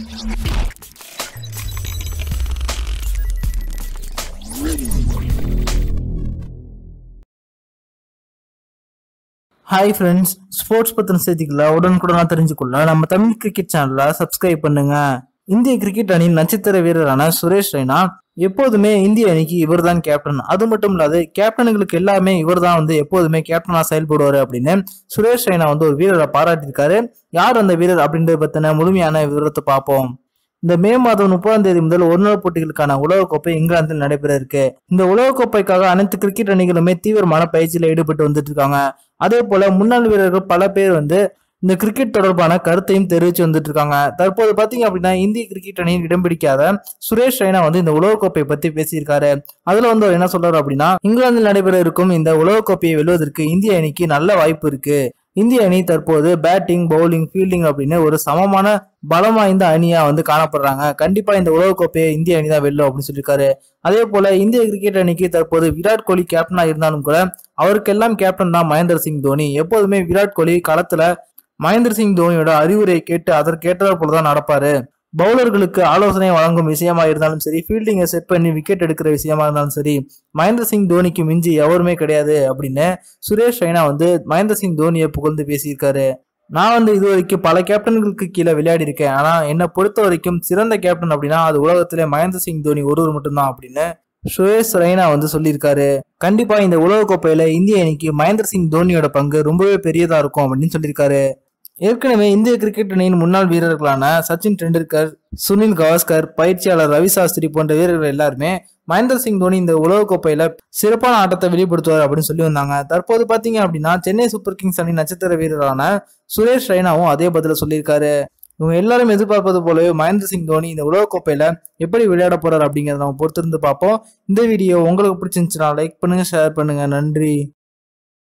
hi friends sports பத்தின செய்திகளை உடனுக்குடனா தெரிஞ்சுக்கொள்ள நம்ம தமிழ் கிரிக்கெட் சேனலை சப்ஸ்கிரைப் பண்ணுங்க இந்திய கிரிக்கெட் அணியின் நட்சத்திர வீரரான சுரேஷ் ரெய்னா எப்போதுமே இந்திய அணிக்கு இவர்தான் கேப்டன் அது மட்டும் இல்லாது கேப்டனுங்களுக்கு எல்லாமே இவர்தான் வந்து எப்போதுமே கேப்டனா செயல்படுவாரு அப்படின்னு சுரேஷ் ரெய்னா வந்து ஒரு வீரரை பாராட்டியிருக்காரு யார் அந்த வீரர் அப்படின்றத பத்தின முழுமையான விவரத்தை பார்ப்போம் இந்த மே மாதம் முப்பதாம் தேதி முதல் ஒருநாள் போட்டிகளுக்கான உலகக்கோப்பை இங்கிலாந்தில் நடைபெற இருக்கு இந்த உலகக்கோப்பைக்காக அனைத்து கிரிக்கெட் அணிகளுமே தீவிரமான பயிற்சியில ஈடுபட்டு வந்துட்டு இருக்காங்க அதே போல முன்னாள் வீரர்கள் பல பேர் வந்து இந்த கிரிக்கெட் தொடர்பான கருத்தையும் தெரிவிச்சு வந்துட்டு இருக்காங்க தற்போது பாத்தீங்க அப்படின்னா இந்திய கிரிக்கெட் அணியில் இடம் பிடிக்காத சுரேஷ் ரெய்னா வந்து இந்த உலகக்கோப்பை பத்தி பேசியிருக்காரு அதுல வந்து அவர் என்ன சொல்றாரு அப்படின்னா இங்கிலாந்தில் நடைபெற இருக்கும் இந்த உலகக்கோப்பையை வெல்வதற்கு இந்திய அணிக்கு நல்ல வாய்ப்பு இருக்கு இந்திய அணி தற்போது பேட்டிங் பவுலிங் ஃபீல்டிங் அப்படின்னு ஒரு சமமான பலம் வாய்ந்த அணியா வந்து காணப்படுறாங்க கண்டிப்பா இந்த உலகக்கோப்பையை இந்திய அணி தான் வெல்லும் அப்படின்னு சொல்லியிருக்காரு அதே போல இந்திய கிரிக்கெட் அணிக்கு தற்போது விராட் கோலி கேப்டனா இருந்தாலும் கூட அவருக்கெல்லாம் கேப்டன் தான் மகேந்திர சிங் தோனி எப்போதுமே விராட் கோலி களத்துல மகேந்திர சிங் தோனியோட அறிவுரை கேட்டு அதற்கேற்றாற் போலதான் நடப்பாரு பவுலர்களுக்கு ஆலோசனை வழங்கும் விஷயமா இருந்தாலும் சரி ஃபீல்டிங்கை செட் பண்ணி விக்கெட் எடுக்கிற விஷயமா இருந்தாலும் சரி மகேந்திர சிங் தோனிக்கு மிஞ்சி எவருமே கிடையாது அப்படின்னு சுரேஷ் ரெய்னா வந்து மகேந்திர சிங் தோனியை புகழ்ந்து பேசியிருக்காரு நான் வந்து இது வரைக்கும் பல கேப்டன்களுக்கு கீழே விளையாடி இருக்கேன் ஆனா என்னை பொறுத்த வரைக்கும் சிறந்த கேப்டன் அப்படின்னா அது உலகத்திலே மகேந்திர சிங் தோனி ஒருவர் மட்டும்தான் அப்படின்னு சுரேஷ் ரெய்னா வந்து சொல்லியிருக்காரு கண்டிப்பா இந்த உலகக்கோப்பையில இந்திய அணிக்கு மகேந்திர சிங் தோனியோட பங்கு ரொம்பவே பெரியதா இருக்கும் அப்படின்னு சொல்லியிருக்காரு ஏற்கனவே இந்திய கிரிக்கெட் அணியின் முன்னாள் வீரர்களான சச்சின் டெண்டுல்கர் சுனில் கவாஸ்கர் பயிற்சியாளர் ரவி சாஸ்திரி போன்ற வீரர்கள் எல்லாருமே மகேந்திர சிங் தோனி இந்த உலகக்கோப்பையில சிறப்பான ஆட்டத்தை வெளிப்படுத்துவார் அப்படின்னு சொல்லி வந்தாங்க தற்போது பாத்தீங்க அப்படின்னா சென்னை சூப்பர் கிங்ஸ் அணி நட்சத்திர வீரரான சுரேஷ் ரெய்னாவும் அதே பதில சொல்லியிருக்காரு இவங்க எல்லாரும் எதிர்பார்ப்பது போலவே மகேந்திர சிங் தோனி இந்த உலகக்கோப்பையில எப்படி விளையாட போறாரு அப்படிங்கறத நம்ம பொறுத்திருந்து பார்ப்போம் இந்த வீடியோ உங்களுக்கு பிடிச்சிருந்துச்சுன்னா லைக் பண்ணுங்க ஷேர் பண்ணுங்க நன்றி